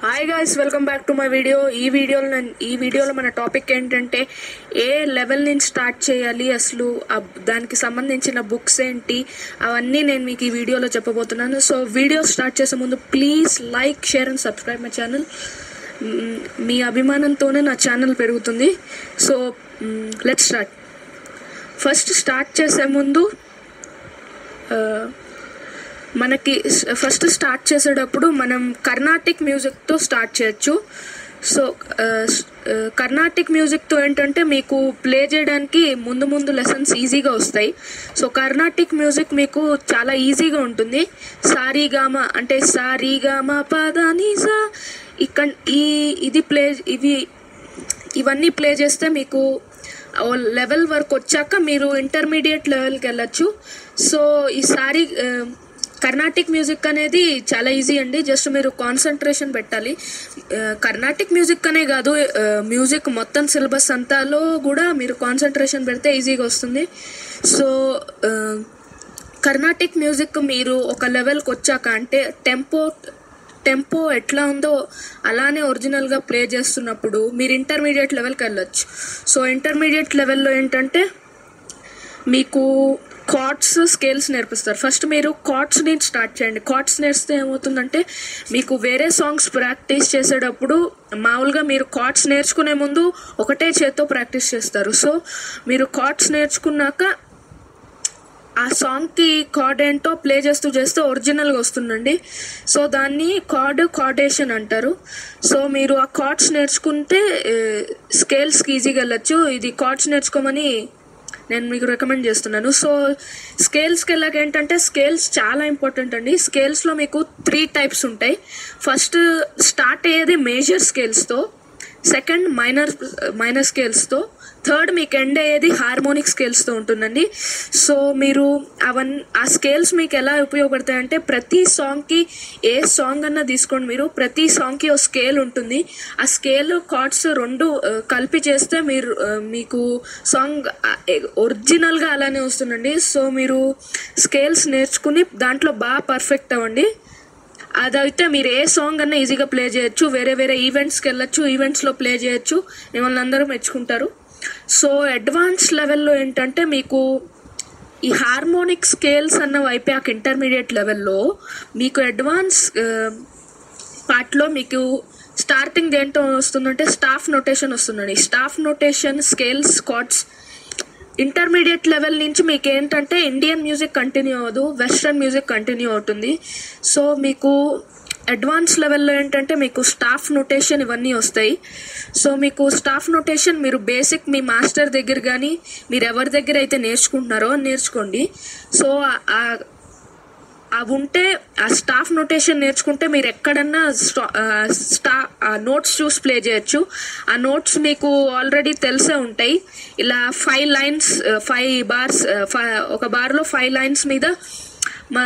hi guys welcome back to my video ఈ వీడియోలో నేను- ఈ వీడియోలో మన టాపిక్ ఏంటంటే ఏ లెవెల్ నుంచి స్టార్ట్ చేయాలి అసలు ఆ దానికి సంబంధించిన బుక్స్ ఏంటి అవన్నీ నేను మీకు ఈ వీడియోలో చెప్పబోతున్నాను సో వీడియో స్టార్ట్ చేసే ముందు please like share and subscribe my channel మీ అభిమానంతోనే నా ఛానల్ పెరుగుతుంది so let start first start చేసే ముందు ఆ, మనకి ఫస్ట్ స్టార్ట్ చేసేటప్పుడు మనం కర్ణాటిక్ మ్యూజిక్తో స్టార్ట్ చేయొచ్చు సో కర్ణాటిక్ మ్యూజిక్తో ఏంటంటే మీకు ప్లే చేయడానికి ముందు ముందు లెసన్స్ ఈజీగా వస్తాయి సో కర్ణాటిక్ మ్యూజిక్ మీకు చాలా ఈజీగా ఉంటుంది సారీగామ అంటే సారీగామ పదానిసా ఇక్కడ ఈ ఇది ప్లే ఇవి ఇవన్నీ ప్లే చేస్తే మీకు ఓ లెవెల్ వరకు వచ్చాక మీరు ఇంటర్మీడియట్ లెవెల్కి వెళ్ళచ్చు సో ఈసారి ఆ, కర్ణాటిక్ మ్యూజిక్ అనేది చాలా ఈజీ అండి జస్ట్ మీరు కాన్సన్ట్రేషన్ పెట్టాలి ఆ, కర్ణాటిక్ మ్యూజిక్ అనే కాదు ఆ, మ్యూజిక్ మొత్తం సిలబస్ అంతాలో కూడా మీరు కాన్సన్ట్రేషన్ పెడితే ఈజీగా వస్తుంది సో ఆ, కర్ణాటిక్ మ్యూజిక్ మీరు ఒక లెవెల్కి వచ్చాక అంటే టెంపో టెంపో ఎట్లా ఉందో అలానే ఒరిజినల్గా ప్లే చేస్తున్నప్పుడు మీరు ఇంటర్మీడియట్ లెవెల్కి వెళ్ళొచ్చు సో ఇంటర్మీడియట్ లెవెల్లో ఏంటంటే మీకు కార్డ్స్ స్కేల్స్ నేర్పిస్తారు ఫస్ట్ మీరు కార్డ్స్ నుంచి స్టార్ట్ చేయండి కార్డ్స్ నేర్స్తే ఏమవుతుందంటే మీకు వేరే సాంగ్స్ ప్రాక్టీస్ చేసేటప్పుడు మామూలుగా మీరు కార్డ్స్ నేర్చుకునే ముందు ఒకటే చేత్తో ప్రాక్టీస్ చేస్తారు సో మీరు కార్డ్స్ నేర్చుకున్నాక ఆ సాంగ్కి కార్డ్ ఏంటో ప్లే చేస్తూ చేస్తూ ఒరిజినల్గా వస్తుందండి సో దాన్ని కార్డ్ కార్డేషన్ అంటారు సో మీరు ఆ కార్డ్స్ నేర్చుకుంటే స్కేల్స్కి ఈజీగా వెళ్ళచ్చు ఇది కార్డ్స్ నేర్చుకోమని నేను మీకు రికమెండ్ చేస్తున్నాను సో స్కేల్స్కి వెళ్ళాక ఏంటంటే స్కేల్స్ చాలా ఇంపార్టెంట్ అండి స్కేల్స్లో మీకు త్రీ టైప్స్ ఉంటాయి ఫస్ట్ స్టార్ట్ అయ్యేది మేజర్ స్కేల్స్తో సెకండ్ మైనర్ మైనర్ స్కేల్స్తో థర్డ్ మీకు ఎండ్ అయ్యేది హార్మోనిక్ స్కేల్స్తో ఉంటుందండి సో మీరు అవన్ ఆ స్కేల్స్ మీకు ఎలా ఉపయోగపడతాయంటే ప్రతి సాంగ్కి ఏ సాంగ్ అన్నా తీసుకోండి మీరు ప్రతి సాంగ్కి ఒక స్కేల్ ఉంటుంది ఆ స్కేల్ కార్డ్స్ రెండు ఆ, కలిపి చేస్తే మీరు ఆ, మీకు సాంగ్ ఒరిజినల్గా అలానే వస్తుందండి సో మీరు స్కేల్స్ నేర్చుకుని దాంట్లో బాగా పర్ఫెక్ట్ అవ్వండి అదైతే మీరు ఏ సాంగ్ అన్నా ఈజీగా ప్లే చేయొచ్చు వేరే వేరే ఈవెంట్స్కి వెళ్ళొచ్చు ఈవెంట్స్లో ప్లే చేయొచ్చు మిమ్మల్ని అందరూ మెచ్చుకుంటారు సో అడ్వాన్స్ లెవెల్లో ఏంటంటే మీకు ఈ హార్మోనిక్ స్కేల్స్ అన్నవి అయిపోయాక ఇంటర్మీడియట్ లెవెల్లో మీకు అడ్వాన్స్ పార్ట్లో మీకు స్టార్టింగ్ దేంతో వస్తుందంటే స్టాఫ్ నొటేషన్ వస్తుందండి staff notation scales cards intermediate level నుంచి మీకు ఏంటంటే ఇండియన్ మ్యూజిక్ కంటిన్యూ అవ్వదు వెస్ట్రన్ మ్యూజిక్ కంటిన్యూ అవుతుంది సో మీకు అడ్వాన్స్ లెవెల్లో ఏంటంటే మీకు స్టాఫ్ నొటేషన్ ఇవన్నీ వస్తాయి సో మీకు స్టాఫ్ నొటేషన్ మీరు బేసిక్ మీ మాస్టర్ దగ్గర కానీ మీరు ఎవరి దగ్గర అయితే నేర్చుకుంటున్నారో నేర్చుకోండి సో ఆ- అవి ఉంటే ఆ స్టాఫ్ నోటేషన్ నేర్చుకుంటే మీరు ఎక్కడన్నా స్టా- ఆ, స్టా ఆ నోట్స్ చూసి ప్లే చేయొచ్చు ఆ నోట్స్ మీకు ఆల్రెడీ తెలిసే ఉంటాయి ఇలా ఫైవ్ లైన్స్ ఫైవ్ బార్స్ ఒక బార్లో ఫైవ్ లైన్స్ మీద మా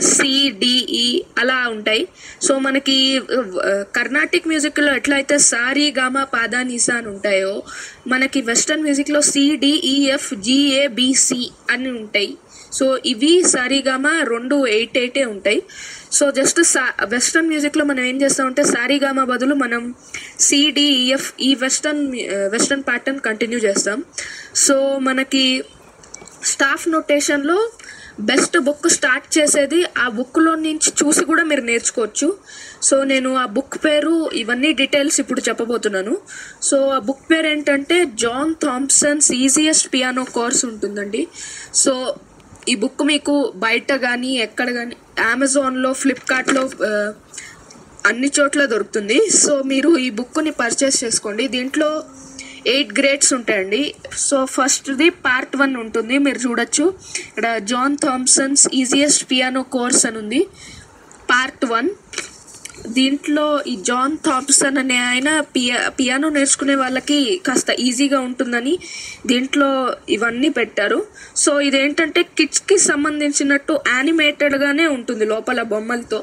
సిడిఈ అలా ఉంటాయి సో మనకి ఆ, కర్ణాటిక్ మ్యూజిక్లో ఎట్లయితే సారీ గామా పాదా నిసా అని ఉంటాయో మనకి వెస్టర్న్ మ్యూజిక్లో సిడిఈఎఫ్ జిఏబిసి అని ఉంటాయి సో ఇవి సారీగామా రెండు ఎయిట్ ఎయిటే ఉంటాయి సో జస్ట్ సా వెస్ట్రన్ మ్యూజిక్లో మనం ఏం చేస్తామంటే సారీగామా బదులు మనం సిడిఈఎఫ్ ఈ వెస్టర్న్ వెస్టర్న్ ప్యాటర్న్ కంటిన్యూ చేస్తాం సో మనకి స్టాఫ్ నోటేషన్లో బెస్ట్ బుక్ స్టార్ట్ చేసేది ఆ బుక్లో నుంచి చూసి కూడా మీరు నేర్చుకోవచ్చు సో నేను ఆ బుక్ పేరు ఇవన్నీ డీటెయిల్స్ ఇప్పుడు చెప్పబోతున్నాను సో ఆ బుక్ పేరు ఏంటంటే John Thompson's easiest piano course ఉంటుందండి సో ఈ బుక్ మీకు బయట కానీ ఎక్కడ కానీ అమెజాన్లో ఫ్లిప్కార్ట్లో ఆ, అన్ని చోట్ల దొరుకుతుంది సో మీరు ఈ బుక్ని పర్చేస్ చేసుకోండి దీంట్లో ఎయిట్ గ్రేడ్స్ ఉంటాయండి సో ఫస్ట్ది పార్ట్ వన్ ఉంటుంది మీరు చూడొచ్చు ఇక్కడ John Thompson's easiest piano course అని ఉంది పార్ట్ వన్ దీంట్లో ఈ జాన్ థామ్సన్ అనే ఆయన పియా పియానో నేర్చుకునే వాళ్ళకి కాస్త ఈజీగా ఉంటుందని దీంట్లో ఇవన్నీ పెట్టారు సో ఇదేంటంటే కిడ్స్కి సంబంధించినట్టు యానిమేటెడ్గానే ఉంటుంది లోపల బొమ్మలతో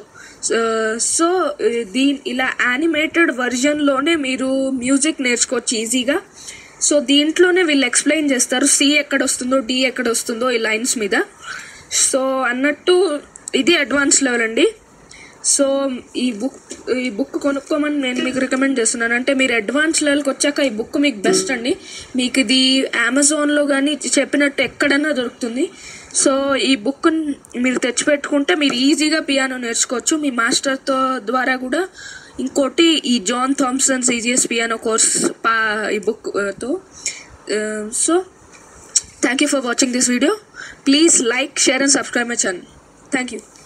సో దీని ఇలా యానిమేటెడ్ వర్జన్లోనే మీరు మ్యూజిక్ నేర్చుకోవచ్చు ఈజీగా సో దీంట్లోనే వీళ్ళు ఎక్స్ప్లెయిన్ చేస్తారు సి ఎక్కడ వస్తుందో డి ఎక్కడ వస్తుందో ఈ లైన్స్ మీద సో అన్నట్టు ఇది అడ్వాన్స్ లెవెల్ అండి సో ఈ బుక్ ఈ బుక్ కొనుక్కోమని నేను మీకు రికమెండ్ చేస్తున్నాను అంటే మీరు అడ్వాన్స్ లెవెల్కి వచ్చాక ఈ బుక్ మీకు బెస్ట్ అండి మీకు ఇది అమెజాన్లో కానీ చెప్పినట్టు ఎక్కడన్నా దొరుకుతుంది సో ఈ బుక్ మీరు తెచ్చిపెట్టుకుంటే మీరు ఈజీగా పియానో నేర్చుకోవచ్చు మీ మాస్టర్తో ద్వారా కూడా ఇంకోటి ఈ John Thompson's easiest piano course పా ఈ బుక్తో so thank you for watching this video please like share and subscribe my channel thank you